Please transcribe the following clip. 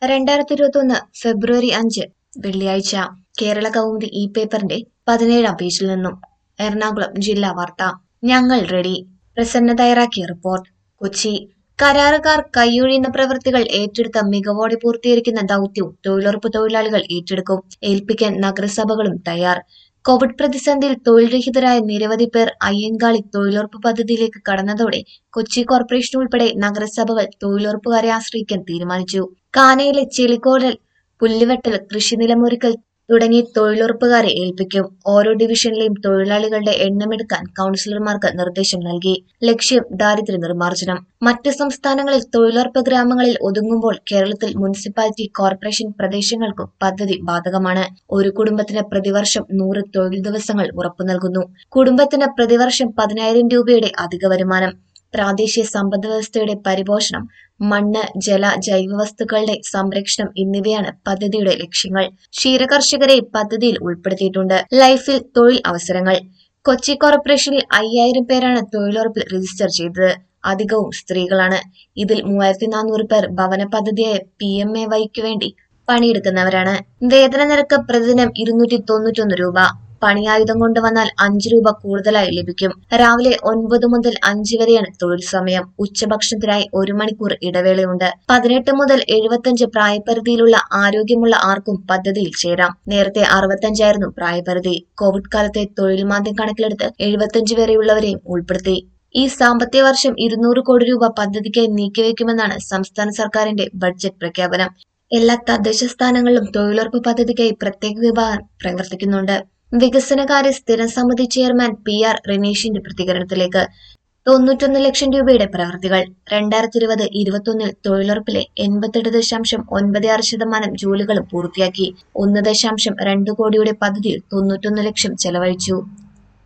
രണ്ടായിരത്തി ഇരുപത്തൊന്ന് ഫെബ്രുവരി അഞ്ച് വെള്ളിയാഴ്ച കേരള കൗമുദി ഇ പേപ്പറിന്റെ പതിനേഴാം പേജിൽ നിന്നും എറണാകുളം ജില്ലാ വാർത്ത ഞങ്ങൾ റെഡി പ്രസന്ന തയ്യാറാക്കിയ റിപ്പോർട്ട് കൊച്ചി കരാറുകാർ കൈയൊഴിയുന്ന പ്രവൃത്തികൾ ഏറ്റെടുത്ത മികവോടെ പൂർത്തീകരിക്കുന്ന ദൗത്യവും തൊഴിലുറപ്പ് തൊഴിലാളികൾ ഏറ്റെടുക്കും ഏൽപ്പിക്കാൻ നഗരസഭകളും തയ്യാർ കോവിഡ് പ്രതിസന്ധിയിൽ തൊഴിൽ രഹിതരായ നിരവധി പേർ അയ്യങ്കാളി തൊഴിലുറപ്പ് പദ്ധതിയിലേക്ക് കടന്നതോടെ കൊച്ചി കോർപ്പറേഷൻ ഉൾപ്പെടെ നഗരസഭകൾ തൊഴിലുറപ്പുകാരെ ആശ്രയിക്കാൻ തീരുമാനിച്ചു കാനയിലെ ചെളിക്കോടൽ പുല്ലുവെട്ടൽ കൃഷിനിലമൊരുക്കൽ തുടങ്ങി തൊഴിലുറപ്പുകാരെ ഏൽപ്പിക്കും ഓരോ ഡിവിഷനിലെയും തൊഴിലാളികളുടെ എണ്ണമെടുക്കാൻ കൗൺസിലർമാർക്ക് നിർദ്ദേശം നൽകി ലക്ഷ്യം ദാരിദ്ര്യ നിർമ്മാർജ്ജനം മറ്റ് സംസ്ഥാനങ്ങളിൽ തൊഴിലുറപ്പ് ഗ്രാമങ്ങളിൽ ഒതുങ്ങുമ്പോൾ കേരളത്തിൽ മുനിസിപ്പാലിറ്റി കോർപ്പറേഷൻ പ്രദേശങ്ങൾക്കും പദ്ധതി ബാധകമാണ് ഒരു കുടുംബത്തിന് പ്രതിവർഷം നൂറ് തൊഴിൽ ദിവസങ്ങൾ ഉറപ്പു നൽകുന്നു കുടുംബത്തിന് പ്രതിവർഷം പതിനായിരം രൂപയുടെ അധിക വരുമാനം പ്രാദേശിക സമ്പദ് വ്യവസ്ഥയുടെ പരിപോഷണം മണ്ണ് ജല ജൈവവസ്തുക്കളുടെ സംരക്ഷണം എന്നിവയാണ് പദ്ധതിയുടെ ലക്ഷ്യങ്ങൾ ക്ഷീരകർഷകരെ പദ്ധതിയിൽ ഉൾപ്പെടുത്തിയിട്ടുണ്ട് ലൈഫിൽ തൊഴിൽ അവസരങ്ങൾ കൊച്ചി കോർപ്പറേഷനിൽ അയ്യായിരം പേരാണ് തൊഴിലുറപ്പിൽ രജിസ്റ്റർ ചെയ്തത് അധികവും സ്ത്രീകളാണ് ഇതിൽ മൂവായിരത്തി നാനൂറ് പേർ ഭവന പദ്ധതിയായ പി എം എ വൈക്ക് വേണ്ടി പണിയെടുക്കുന്നവരാണ് വേതന നിരക്ക് പ്രതിദിനം ഇരുന്നൂറ്റി തൊണ്ണൂറ്റൊന്ന് രൂപ പണിയായുധം കൊണ്ടുവന്നാൽ അഞ്ച് രൂപ കൂടുതലായി ലഭിക്കും രാവിലെ ഒൻപത് മുതൽ അഞ്ച് വരെയാണ് തൊഴിൽ സമയം ഉച്ചഭക്ഷണത്തിനായി ഒരു മണിക്കൂർ ഇടവേളയുണ്ട് പതിനെട്ട് മുതൽ എഴുപത്തഞ്ച് പ്രായപരിധിയിലുള്ള ആരോഗ്യമുള്ള ആർക്കും പദ്ധതിയിൽ ചേരാം നേരത്തെ അറുപത്തഞ്ചായിരുന്നു പ്രായപരിധി കോവിഡ് കാലത്തെ തൊഴിൽ മാന്ദ്യം കണക്കിലെടുത്ത് എഴുപത്തഞ്ച് വരെയുള്ളവരെയും ഉൾപ്പെടുത്തി ഈ സാമ്പത്തിക വർഷം ഇരുന്നൂറ് കോടി രൂപ പദ്ധതിക്കായി നീക്കിവെക്കുമെന്നാണ് സംസ്ഥാന സർക്കാരിന്റെ ബഡ്ജറ്റ് പ്രഖ്യാപനം എല്ലാ തദ്ദേശ സ്ഥാനങ്ങളിലും തൊഴിലുറപ്പ് പദ്ധതിക്കായി പ്രത്യേക വിഭാഗം പ്രവർത്തിക്കുന്നുണ്ട് വികസനകാര്യ സ്ഥിരം സമിതി ചെയർമാൻ പി ആർ റനീഷിന്റെ പ്രതികരണത്തിലേക്ക് തൊണ്ണൂറ്റൊന്ന് ലക്ഷം രൂപയുടെ പ്രവൃത്തികൾ രണ്ടായിരത്തി ഇരുപത് ഇരുപത്തൊന്നിൽ തൊഴിലുറപ്പിലെ എൺപത്തെട്ട് ദശാംശം ഒൻപത് ആറ് ശതമാനം ജോലികളും പൂർത്തിയാക്കി ഒന്ന് ദശാംശം രണ്ട് കോടിയുടെ പദ്ധതിയിൽ തൊണ്ണൂറ്റൊന്ന് ലക്ഷം ചെലവഴിച്ചു